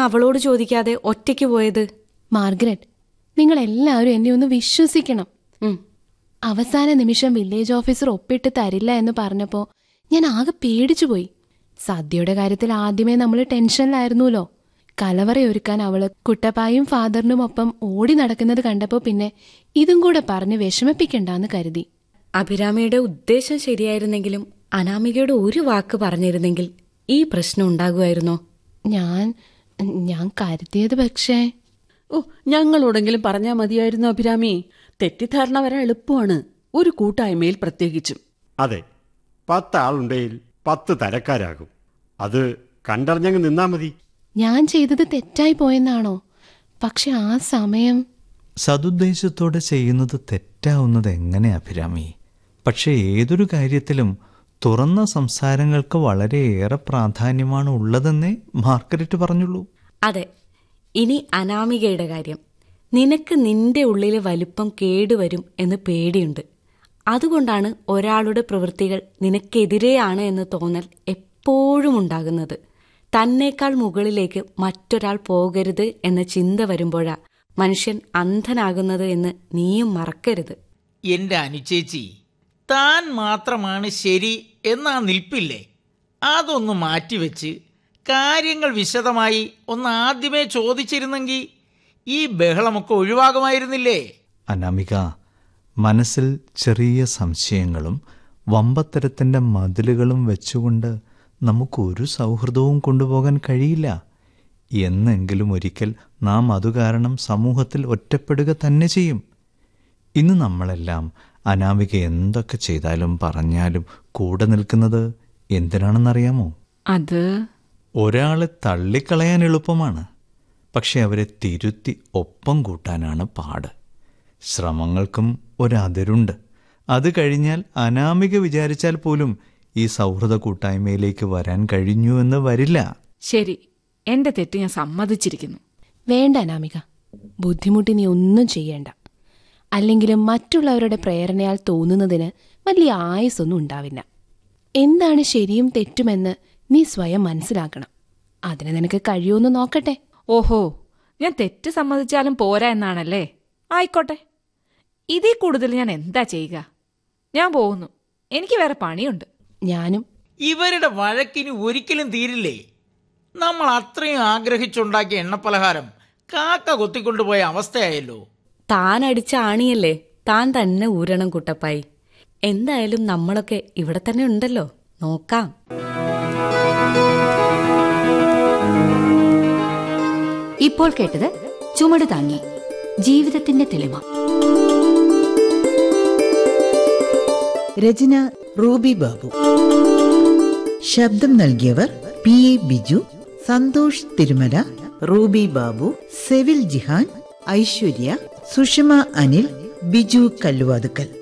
അവളോട് ചോദിക്കാതെ ഒറ്റയ്ക്ക് പോയത് മാർഗരറ്റ് നിങ്ങൾ എല്ലാവരും എന്നെ ഒന്ന് വിശ്വസിക്കണം ഉം. അവസാന നിമിഷം വില്ലേജ് ഓഫീസർ ഒപ്പിട്ട് തരില്ല എന്ന് പറഞ്ഞപ്പോ ഞാൻ ആകെ പേടിച്ചുപോയി സദ്യയുടെ കാര്യത്തിൽ ആദ്യമേ നമ്മൾ ടെൻഷനിലായിരുന്നല്ലോ കലവറയൊരുക്കാൻ അവള് കുട്ടപ്പായും ഫാദറിനും ഒപ്പം ഓടി നടക്കുന്നത് കണ്ടപ്പോ പിന്നെ ഇതും കൂടെ പറഞ്ഞ് വിഷമിപ്പിക്കണ്ടെന്ന് കരുതി അഭിരാമിയുടെ ഉദ്ദേശം ശരിയായിരുന്നെങ്കിലും അനാമികയുടെ ഒരു വാക്ക് പറഞ്ഞിരുന്നെങ്കിൽ ഈ പ്രശ്നം ഉണ്ടാകുമായിരുന്നോ ഞാൻ ഞാൻ കരുതിയത് പക്ഷേ ഓ ഞങ്ങളോടെങ്കിലും പറഞ്ഞാൽ മതിയായിരുന്നു അഭിരാമി തെറ്റിദ്ധാരണ വരാൻ എളുപ്പമാണ് ഒരു കൂട്ടായ്മയിൽ പ്രത്യേകിച്ചും അതെ പത്ത് ആളുണ്ടെങ്കിൽ പത്ത് തരക്കാരാകും അത് കണ്ടറിഞ്ഞങ്ങ് നിന്നാ മതി ഞാൻ ചെയ്തത് തെറ്റായി പോയെന്നാണോ പക്ഷെ ആ സമയം സതുദ്ദേശത്തോടെ ചെയ്യുന്നത് തെറ്റാവുന്നത് എങ്ങനെ അഭിരാമി പക്ഷേ ഏതൊരു കാര്യത്തിലും തുറന്ന സംസാരങ്ങൾക്ക് വളരെയേറെ പ്രാധാന്യമാണ് ഉള്ളതെന്നേ മാർഗരറ്റ് പറഞ്ഞുള്ളൂ അതെ ഇനി അനാമികയുടെ കാര്യം നിനക്ക് നിന്റെ ഉള്ളിലെ വലിപ്പം കേടുവരും എന്ന് പേടിയുണ്ട് അതുകൊണ്ടാണ് ഒരാളുടെ പ്രവൃത്തികൾ നിനക്കെതിരെയാണ് എന്ന് തോന്നൽ എപ്പോഴും ഉണ്ടാകുന്നത് തന്നേക്കാൾ മുകളിലേക്ക് മറ്റൊരാൾ പോകരുത് എന്ന ചിന്ത വരുമ്പോഴാ മനുഷ്യൻ അന്ധനാകുന്നത് എന്ന് നീയും മറക്കരുത് എന്റെ അനുചേച്ചി താൻ മാത്രമാണ് ശരി എന്നാ നിൽപ്പില്ലേ അതൊന്ന് മാറ്റിവെച്ച് കാര്യങ്ങൾ വിശദമായി ഒന്ന് ആദ്യമേ ചോദിച്ചിരുന്നെങ്കിൽ ഈ ബഹളമൊക്കെ ഒഴിവാകുമായിരുന്നില്ലേ അനാമിക മനസ്സിൽ ചെറിയ സംശയങ്ങളും വമ്പത്തരത്തിൻ്റെ മതിലുകളും വെച്ചുകൊണ്ട് നമുക്കൊരു സൗഹൃദവും കൊണ്ടുപോകാൻ കഴിയില്ല എന്നെങ്കിലും ഒരിക്കൽ നാം അതു കാരണം സമൂഹത്തിൽ ഒറ്റപ്പെടുക തന്നെ ചെയ്യും ഇന്ന് നമ്മളെല്ലാം അനാമിക എന്തൊക്കെ ചെയ്താലും പറഞ്ഞാലും കൂടെ നിൽക്കുന്നത് എന്തിനാണെന്നറിയാമോ അത് ഒരാളെ തള്ളിക്കളയാൻ എളുപ്പമാണ് പക്ഷെ അവരെ തിരുത്തി ഒപ്പം കൂട്ടാനാണ് പാട് ശ്രമങ്ങൾക്കും ഒരതിരുണ്ട് അത് കഴിഞ്ഞാൽ അനാമിക വിചാരിച്ചാൽ പോലും ഈ സൗഹൃദ കൂട്ടായ്മയിലേക്ക് വരാൻ കഴിഞ്ഞു എന്ന് വരില്ല ശരി എന്റെ തെറ്റ് ഞാൻ സമ്മതിച്ചിരിക്കുന്നു വേണ്ട അനാമിക ബുദ്ധിമുട്ടി നീ ഒന്നും ചെയ്യേണ്ട അല്ലെങ്കിലും മറ്റുള്ളവരുടെ പ്രേരണയാൽ തോന്നുന്നതിന് വലിയ ആയുസൊന്നും ഉണ്ടാവില്ല എന്താണ് ശരിയും തെറ്റുമെന്ന് നീ സ്വയം മനസ്സിലാക്കണം അതിന് നിനക്ക് കഴിയുമെന്ന് നോക്കട്ടെ ഓഹോ ഞാൻ തെറ്റ് സമ്മതിച്ചാലും പോരാ എന്നാണല്ലേ ആയിക്കോട്ടെ ഇതിൽ കൂടുതൽ ഞാൻ എന്താ ചെയ്യുക ഞാൻ പോകുന്നു എനിക്ക് വേറെ പണിയുണ്ട് ഞാനും ഇവരുടെ വഴക്കിന് ഒരിക്കലും തീരില്ലേ നമ്മൾ അത്രയും ആഗ്രഹിച്ചുണ്ടാക്കിയ എണ്ണപ്പലഹാരം കാക്ക കൊത്തിക്കൊണ്ടുപോയ അവസ്ഥയായല്ലോ താൻ അടിച്ച ആണിയല്ലേ താൻ തന്നെ ഊരണം കുട്ടപ്പായി എന്തായാലും നമ്മളൊക്കെ ഇവിടെ തന്നെ ഉണ്ടല്ലോ നോക്കാം ഇപ്പോൾ കേട്ടത് ചുമട് താങ്ങി ജീവിതത്തിന്റെ തെളിമ രചന റൂബി ബാബു ശബ്ദം നൽകിയവർ P A Biju Santhosh Thirumala Ruby Babu Sevil Jihan Aishwarya Sushama Anil Biju Kalluvathukkal